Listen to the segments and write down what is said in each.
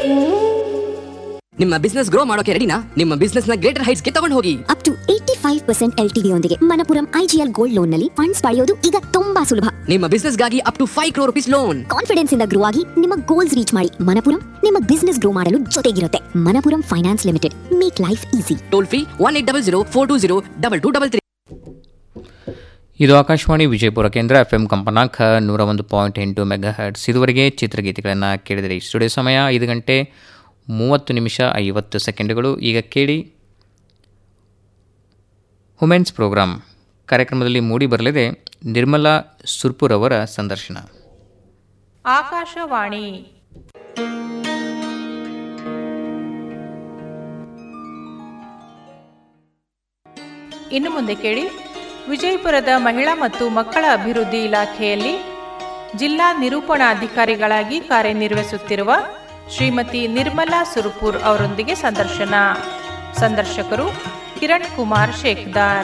ನಿಮ್ಮ business grow ಮಾಡೋಕೆ ರೆಡಿನಾ ನಿಮ್ಮ ಬಿಸ್ನೆಸ್ ನ ಗ್ರೇಟರ್ ಹೈಟ್ಸ್ ಗೆ ತಗೊಂಡು ಹೋಗಿ up to eighty five percent L T ಯೊಂದಿಗೆ ಮನಪುರಂ ಐಜಿಎಲ್ ಗೋಲ್ಡ್ ಲೋನ್ ನಲ್ಲಿ ಫಂಡ್ಸ್ ಪಡೆಯೋದು ಈಗ ತುಂಬಾ ಸುಲಭ ನಿಮ್ಮ ಬಿಸ್ನೆಸ್ ಗಾಗಿ up to five crore rupees loan confidence ಇಂದ ಗ್ರೋ ಆಗಿ ನಿಮ್ಮ ಗೋಲ್ಸ್ ರೀಚ್ ಮಾಡಿ ಮನಪುರಂ ನಿಮ್ಮ ಬಿಸ್ನೆಸ್ ಗ್ರೋ ಮಾಡಲು ಜೊತೆಗಿರುತ್ತೆ Manappuram finance limited make life easy toll free one eight double zero four two zero double two double three ಇದು ಆಕಾಶವಾಣಿ ವಿಜಯಪುರ ಕೇಂದ್ರ ಎಫ್ ಎಂ ಕಂಪನಾಂಕ ನೂರ ಒಂದು ಪಾಯಿಂಟ್ ಎಂಟು ಮೆಗಾ ಹರ್ಟ್ಸ್ ಇದುವರೆಗೆ ಚಿತ್ರಗೀತೆಗಳನ್ನು ಕೇಳಿದರೆ ಸ್ಟುಡಿಯೋ ಸಮಯ ಐದು ಗಂಟೆ ಮೂವತ್ತು ನಿಮಿಷ ಐವತ್ತು ಸೆಕೆಂಡುಗಳು ಈಗ ಕೇಳಿ ವುಮೆನ್ಸ್ ಪ್ರೋಗ್ರಾಂ ಕಾರ್ಯಕ್ರಮದಲ್ಲಿ ಮೂಡಿ ಬರಲಿದೆ ನಿರ್ಮಲಾ ಸುರ್ಪುರ್ ಅವರ ಸಂದರ್ಶನ ಆಕಾಶವಾಣಿ ಇನ್ನು ಮುಂದೆ ಕೇಳಿ ವಿಜಯಪುರದ ಮಹಿಳಾ ಮತ್ತು ಮಕ್ಕಳ ಅಭಿವೃದ್ಧಿ ಇಲಾಖೆಯಲ್ಲಿ ಜಿಲ್ಲಾ ನಿರೂಪಣಾಧಿಕಾರಿಗಳಾಗಿ ಕಾರ್ಯನಿರ್ವಹಿಸುತ್ತಿರುವ ಶ್ರೀಮತಿ ನಿರ್ಮಲಾ ಸುರ್ಪುರ್ ಅವರೊಂದಿಗೆ ಸಂದರ್ಶನ ಸಂದರ್ಶಕರು ಕಿರಣ್ ಕುಮಾರ್ ಶೇಖ್ದಾರ್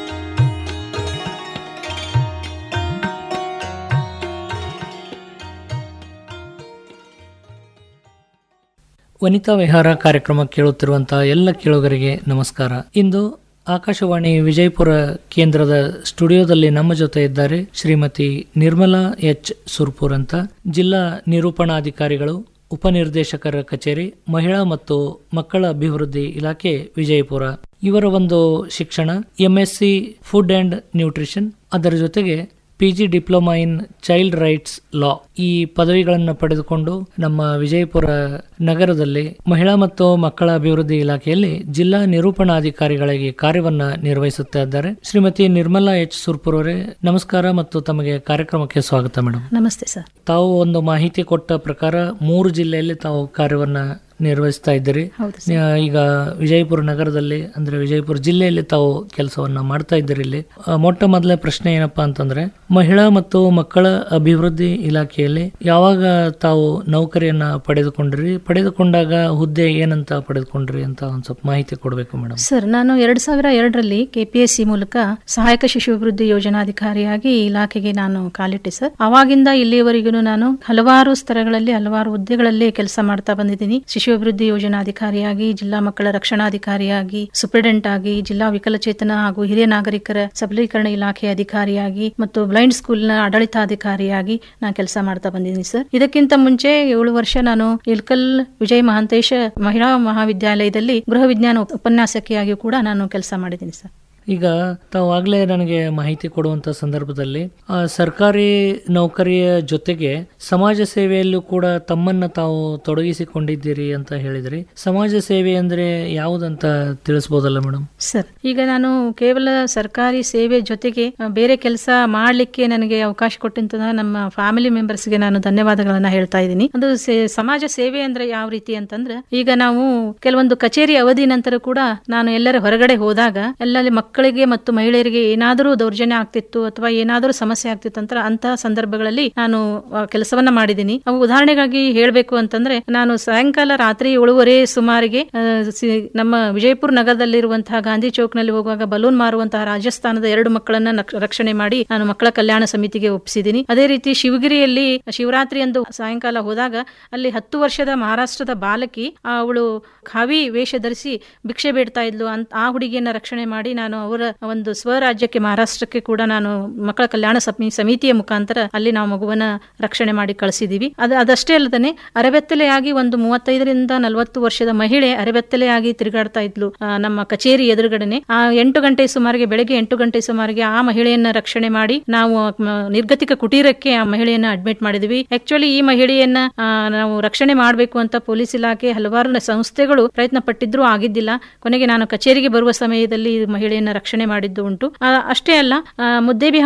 ವನಿತಾ ವಿಹಾರ ಕಾರ್ಯಕ್ರಮ ಕೇಳುತ್ತಿರುವಂತಹ ಎಲ್ಲ ಕೇಳುಗರಿಗೆ ನಮಸ್ಕಾರ ಇಂದು ಆಕಾಶವಾಣಿ ವಿಜಯಪುರ ಕೇಂದ್ರದ ಸ್ಟುಡಿಯೋದಲ್ಲಿ ನಮ್ಮ ಜೊತೆ ಇದ್ದಾರೆ ಶ್ರೀಮತಿ ನಿರ್ಮಲಾ ಎಚ್ ಸುರ್ಪುರ್ ಅಂತ ಜಿಲ್ಲಾ ನಿರೂಪಣಾಧಿಕಾರಿಗಳು ಉಪನಿರ್ದೇಶಕರ ಕಚೇರಿ ಮಹಿಳಾ ಮತ್ತು ಮಕ್ಕಳ ಅಭಿವೃದ್ಧಿ ಇಲಾಖೆ ವಿಜಯಪುರ ಇವರ ಒಂದು ಶಿಕ್ಷಣ ಎಂಎಸ್ಸಿ ಫುಡ್ ಅಂಡ್ ನ್ಯೂಟ್ರಿಷನ್ ಅದರ ಜೊತೆಗೆ P G diploma in child rights law ಈ ಪದವಿಗಳನ್ನು ಪಡೆದುಕೊಂಡು ನಮ್ಮ ವಿಜಯಪುರ ನಗರದಲ್ಲಿ ಮಹಿಳಾ ಮತ್ತು ಮಕ್ಕಳ ಅಭಿವೃದ್ಧಿ ಇಲಾಖೆಯಲ್ಲಿ ಜಿಲ್ಲಾ ನಿರೂಪಣಾಧಿಕಾರಿಗಳಾಗಿ ಕಾರ್ಯವನ್ನ ನಿರ್ವಹಿಸುತ್ತಾ ಇದ್ದಾರೆ ಶ್ರೀಮತಿ ನಿರ್ಮಲಾ ಎಚ್ ಸುರ್ಪುರ್ ಅವರೇ ನಮಸ್ಕಾರ ಮತ್ತು ತಮಗೆ ಕಾರ್ಯಕ್ರಮಕ್ಕೆ ಸ್ವಾಗತ ಮೇಡಮ್ ನಮಸ್ತೆ ಸರ್ ತಾವು ಒಂದು ಮಾಹಿತಿ ಕೊಟ್ಟ ಪ್ರಕಾರ ಮೂರು ಜಿಲ್ಲೆಯಲ್ಲಿ ತಾವು ಕಾರ್ಯವನ್ನ ನಿರ್ವಹಿಸ್ತಾ ಇದ್ದೀರಿ ಹೌದು ಆ, ಈಗ ವಿಜಯಪುರ ನಗರದಲ್ಲಿ ಅಂದ್ರೆ ವಿಜಯಪುರ ಜಿಲ್ಲೆಯಲ್ಲಿ ತಾವು ಕೆಲಸವನ್ನ ಮಾಡ್ತಾ ಇದ್ದೀರಿ ಇಲ್ಲಿ ಆ, ಮೊಟ್ಟ ಮೊದಲ ಪ್ರಶ್ನೆ ಏನಪ್ಪಾ ಅಂತಂದ್ರೆ ಮಹಿಳಾ ಮತ್ತು ಮಕ್ಕಳ ಅಭಿವೃದ್ಧಿ ಇಲಾಖೆಯಲ್ಲಿ ಯಾವಾಗ ತಾವು ನೌಕರಿಯನ್ನ ಪಡೆದುಕೊಂಡ್ರಿ ಪಡೆದುಕೊಂಡಾಗ ಹುದ್ದೆ ಏನಂತ ಪಡೆದುಕೊಂಡ್ರಿ ಅಂತ ಒಂದ್ ಸ್ವಲ್ಪ ಮಾಹಿತಿ ಕೊಡಬೇಕು ಮೇಡಮ್ ಸರ್ ನಾನು ಎರಡ್ ಸಾವಿರ ಎರಡರಲ್ಲಿ ಕೆಪಿಎಸ್ಸಿ ಮೂಲಕ ಸಹಾಯಕ ಶಿಶು ಅಭಿವೃದ್ಧಿ ಯೋಜನಾಧಿಕಾರಿಯಾಗಿ ಈ ಇಲಾಖೆಗೆ ನಾನು ಕಾಲಿಟ್ಟೆ ಸರ್ ಅವಾಗಿಂದ ಇಲ್ಲಿಯವರೆಗೂ ನಾನು ಹಲವಾರು ಸ್ತರಗಳಲ್ಲಿ ಹಲವಾರು ಹುದ್ದೆಗಳಲ್ಲಿ ಕೆಲಸ ಮಾಡ್ತಾ ಬಂದಿದ್ದೀನಿ ಶಿಶು ಅಭಿವೃದ್ಧಿ ಯೋಜನಾಧಿಕಾರಿಯಾಗಿ ಜಿಲ್ಲಾ ಮಕ್ಕಳ ರಕ್ಷಣಾಧಿಕಾರಿಯಾಗಿ ಸೂಪರಿಡೆಂಟ್ ಆಗಿ ಜಿಲ್ಲಾ ವಿಕಲಚೇತನ ಹಾಗೂ ಹಿರಿಯ ನಾಗರಿಕರ ಸಬಲೀಕರಣ ಇಲಾಖೆ ಅಧಿಕಾರಿಯಾಗಿ ಮತ್ತು ಬ್ಲೈಂಡ್ ಸ್ಕೂಲ್ನ ಆಡಳಿತಾಧಿಕಾರಿಯಾಗಿ ನಾನು ಕೆಲಸ ಮಾಡ್ತಾ ಬಂದಿದ್ದೀನಿ ಸರ್ ಇದಕ್ಕಿಂತ ಮುಂಚೆ ಏಳು ವರ್ಷ ನಾನು ಇಲ್ಕಲ್ ವಿಜಯ ಮಹಾಂತೇಶ ಮಹಿಳಾ ಮಹಾವಿದ್ಯಾಲಯದಲ್ಲಿ ಗೃಹ ವಿಜ್ಞಾನ ಉಪ- ಉಪನ್ಯಾಸಕಿಯಾಗಿ ಕೂಡ ನಾನು ಕೆಲಸ ಮಾಡಿದ್ದೀನಿ ಸರ್ ಈಗ ತಾವು ಆಗ್ಲೇ ನನಗೆ ಮಾಹಿತಿ ಕೊಡುವಂತ ಸಂದರ್ಭದಲ್ಲಿ ಆ, ಸರ್ಕಾರಿ ನೌಕರಿಯ ಜೊತೆಗೆ ಸಮಾಜ ಸೇವೆಯಲ್ಲೂ ಕೂಡ ತಮ್ಮನ್ನ ತಾವು ತೊಡಗಿಸಿಕೊಂಡಿದ್ದೀರಿ ಅಂತ ಹೇಳಿದ್ರಿ ಸಮಾಜ ಸೇವೆ ಅಂದ್ರೆ ಯಾವುದಂತ ತಿಳಿಸ್ಬೋದಲ್ಲ ಮೇಡಮ್ ಸರ್ ಈಗ ನಾನು ಕೇವಲ ಸರ್ಕಾರಿ ಸೇವೆ ಜೊತೆಗೆ ಆ, ಬೇರೆ ಕೆಲಸ ಮಾಡ್ಲಿಕ್ಕೆ ನನಗೆ ಅವಕಾಶ ಕೊಟ್ಟಂತ ನಮ್ಮ ಫ್ಯಾಮಿಲಿ ಮೆಂಬರ್ಸ್ಗೆ ನಾನು ಧನ್ಯವಾದಗಳನ್ನ ಹೇಳ್ತಾ ಇದ್ದೀನಿ ಅದು ಸೇ- ಸಮಾಜ ಸೇವೆ ಅಂದ್ರೆ ಯಾವ ರೀತಿ ಅಂತಂದ್ರೆ ಈಗ ನಾವು ಕೆಲವೊಂದು ಕಚೇರಿ ಅವಧಿ ನಂತರ ಕೂಡ ನಾನು ಎಲ್ಲರ ಹೊರಗಡೆ ಹೋದಾಗ ಎಲ್ಲಲ್ಲಿ ಮಕ್ಕಳಿಗೆ ಮತ್ತು ಮಹಿಳೆಯರಿಗೆ ಏನಾದರೂ ದೌರ್ಜನ್ಯ ಆಗ್ತಿತ್ತು ಅಥವಾ ಏನಾದರೂ ಸಮಸ್ಯೆ ಆಗ್ತಿತ್ತು ಅಂತ ಅಂತಹ ಸಂದರ್ಭಗಳಲ್ಲಿ ನಾನು ಆ, ಕೆಲಸವನ್ನ ಮಾಡಿದ್ದೀನಿ ಅವು ಉದಾಹರಣೆಗಾಗಿ ಹೇಳಬೇಕು ಅಂತಂದ್ರೆ ನಾನು ಸಾಯಂಕಾಲ ರಾತ್ರಿ ಏಳುವರೆ ಸುಮಾರಿಗೆ ಆ, ಸಿ- ನಮ್ಮ ವಿಜಯಪುರ ನಗರದಲ್ಲಿರುವಂತಹ ಗಾಂಧಿ ಚೌಕ್ನಲ್ಲಿ ಹೋಗುವಾಗ ಬಲೂನ್ ಮಾರುವಂತಹ ರಾಜಸ್ಥಾನದ ಎರಡು ಮಕ್ಕಳನ್ನ ನಕ್- ರಕ್ಷಣೆ ಮಾಡಿ ನಾನು ಮಕ್ಕಳ ಕಲ್ಯಾಣ ಸಮಿತಿಗೆ ಒಪ್ಪಿಸಿದ್ದೀನಿ ಅದೇ ರೀತಿ ಶಿವಗಿರಿಯಲ್ಲಿ ಶಿವರಾತ್ರಿ ಎಂದು ಸಾಯಂಕಾಲ ಹೋದಾಗ ಅಲ್ಲಿ ಹತ್ತು ವರ್ಷದ ಮಹಾರಾಷ್ಟ್ರದ ಬಾಲಕಿ ಆ, ಅವಳು ಖಾವಿ ವೇಷ ಧರಿಸಿ ಭಿಕ್ಷೆ ಬೇಡ್ತಾ ಇದ್ಲು ಅಂತ ಆ ಹುಡುಗಿಯನ್ನ ರಕ್ಷಣೆ ಮಾಡಿ ನಾನು ಅವರ ಒಂದು ಸ್ವರಾಜ್ಯಕ್ಕೆ ಮಹಾರಾಷ್ಟ್ರಕ್ಕೆ ಕೂಡ ನಾನು ಮಕ್ಕಳ ಕಲ್ಯಾಣ ಸಮಿ- ಸಮಿತಿಯ ಮುಖಾಂತರ ಅಲ್ಲಿ ನಾವು ಮಗುವನ್ನ ರಕ್ಷಣೆ ಮಾಡಿ ಕಳಿಸಿದೀವಿ ಅದು ಅದಷ್ಟೇ ಅಲ್ಲದೆ ಅರೆಬೆತ್ತಲೆಯಾಗಿ ಒಂದು ಮೂವತ್ತೈದರಿಂದ ನಲವತ್ತು ವರ್ಷದ ಮಹಿಳೆ ಅರೆಬೆತ್ತಲೆಯಾಗಿ ತಿರುಗಾಡ್ತಾ ಇದ್ಲು ಆ, ನಮ್ಮ ಕಚೇರಿ ಎದುರುಗಡೆನೆ ಆ ಎಂಟು ಗಂಟೆ ಸುಮಾರಿಗೆ ಬೆಳಗ್ಗೆ ಎಂಟು ಗಂಟೆ ಸುಮಾರಿಗೆ ಆ ಮಹಿಳೆಯನ್ನ ರಕ್ಷಣೆ ಮಾಡಿ ನಾವು ಮ, ನಿರ್ಗತಿಕ ಕುಟೀರಕ್ಕೆ ಆ ಮಹಿಳೆಯನ್ನ ಅಡ್ಮಿಟ್ ಮಾಡಿದ್ವಿ ಆಕ್ಚುಲಿ ಈ ಮಹಿಳೆಯನ್ನ ಆ, ನಾವು ರಕ್ಷಣೆ ಮಾಡಬೇಕು ಅಂತ ಪೊಲೀಸ್ ಇಲಾಖೆ ಹಲವಾರು ಸಂಸ್ಥೆಗಳು ಪ್ರಯತ್ನ ಪಟ್ಟಿದ್ರು ಆಗಿದ್ದಿಲ್ಲ ಕೊನೆಗೆ ನಾನು ಕಚೇರಿಗೆ ಬರುವ ಸಮಯದಲ್ಲಿ ಈ ಮಹಿಳೆಯನ್ನ ರಕ್ಷಣೆ ಮಾಡಿದ್ದು ಉಂಟು ಆ, ಅಷ್ಟೇ ಅಲ್ಲ ಆ, ಮುದ್ದೇಬಿಹಾಳ